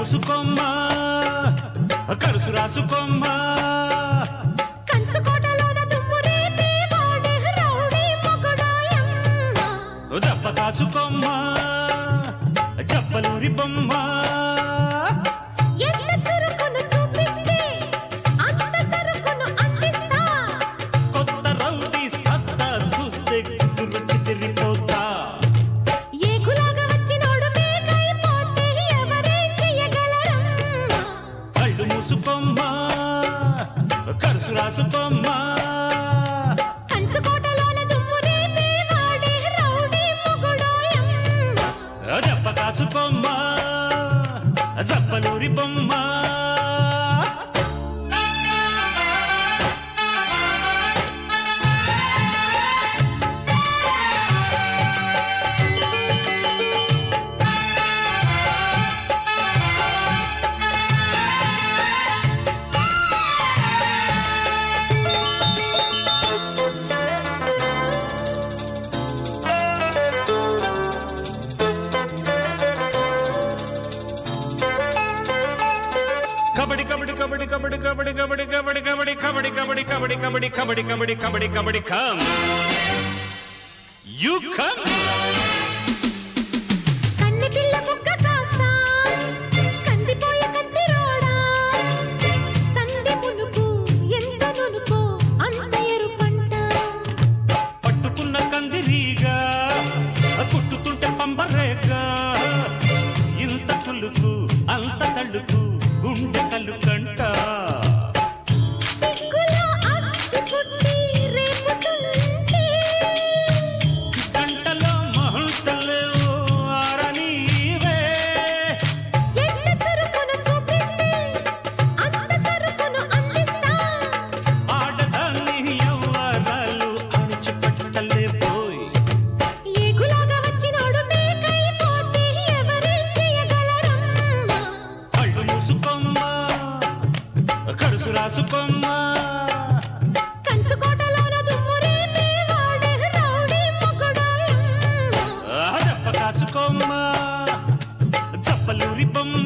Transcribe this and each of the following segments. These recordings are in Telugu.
మూసుకోమ్మ కరుసు రాసుకోమ్మ కంచుకోటలోన దుమ్ము రేపే వాడే రౌడీ మొగుడాయమ్మ. దెబ్బ కాచుకోమ్మ జబ్బలూరి బొమ్మ ఎంత చురుకును చూపిస్తే అంత సరుకును అందిస్తా. కొత్త రౌడీ సత్తా చూస్తే కుదురు చెదిరిపోతా ఏగులాగా వచ్చినోడు మేకైపోతే ఎవరేం చెయ్యగలరమ్మా? కళ్ళు మూసుకోమ్మ కరుసు రాసుకోమ్మ కంచుకోటలోన దుమ్ము రేపే వాడే రౌడీ మొగుడాయమ్మ. దెబ్బ కాచుకోమ్మ జబ్బలూరి బొమ్మ kabaddi kabaddi kabaddi kabaddi kabaddi kabaddi kabaddi kabaddi kabaddi kabaddi kabaddi kabaddi kabaddi kabaddi kabaddi kabaddi come you come కన్నె పిల్ల ముక్క కాస్త కందిపోయే కత్తిరోడా సంధి మునుపు ఎంత నునుపో అంత ఎరుపంట పట్టుకున్న కందిరీగా కుట్టుతుంటే పంబరేగా ఇంత కులుకు అంత తళ్ళుకు గుండె కళ్ళు కంట సిగ్గులో అట్టి పుట్టి రేపుతుంటే జంటలో మహంతలేవు ఆరనీవే ఎంత చురుకును చూపిస్తే అంత సరుకును అందిస్తా ఆడదాన్ని ఎవ్వరాలు అణిచిపెట్టలే పోయి ఏగులాగా వచ్చినోడు మేకైపోతే ఎవరేం చెయ్యగలరమ్మా కళ్ళు మూసుకోమ్మ కరుసు రాసుకోమ్మ కంచుకోటలోన దుమ్ము రేపే వాడే రౌడీ మొగుడాయమ్మ. ఆ దెబ్బ కాచుకోమ్మ జప్పలూరి బొమ్మ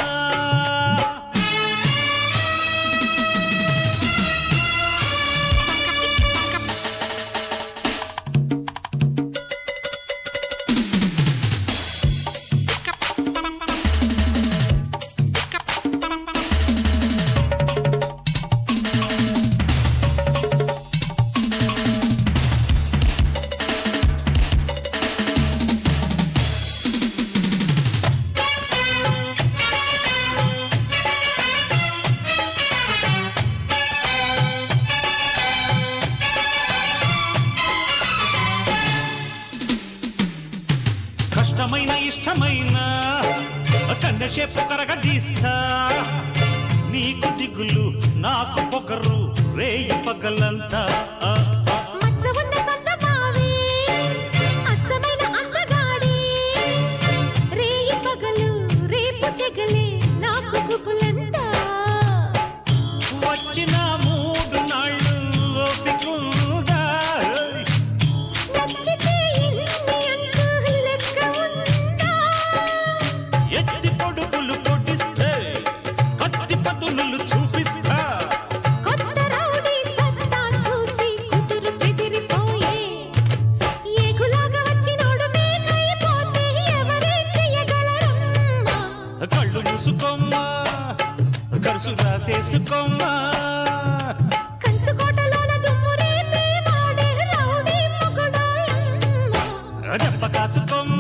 కష్టమైన ఇష్టమైన కన్నెషేపు కరగదీస్తా నీకు దిగులు నాకు పొగరు రేయి పగలంతా ఆ, ఆ. మచ్చ ఉన్న సన్నమావే, అచ్చమైన అందగాడే. రేయి పగలు, రేపు సెగలే, నాకు గుబులంతా. వచ్చిన మూడు నాళ్ళు ఓపికుందా నచ్చితే ఇన్ని అంటూ లెక్క ఉందా? ఎత్తి పొడుపులు పొడిస్తే కత్తి పదునులు చూపిస్తా కొత్త రౌడీ సత్తా చూసి కుదురు చెదిరిపోయే. ఏగులాగా వచ్చినోడు మేకైపోతే ఎవరేం చెయ్యగలరమ్మా? కళ్ళు మూసుకోమ్మా కరుసు రాసేసుకోమ్మా కంచుకోటలోన దుమ్ము రేపే వాడే రౌడీ మొగుడాయమ్మ. దెబ్బ కాచుకోమ్మా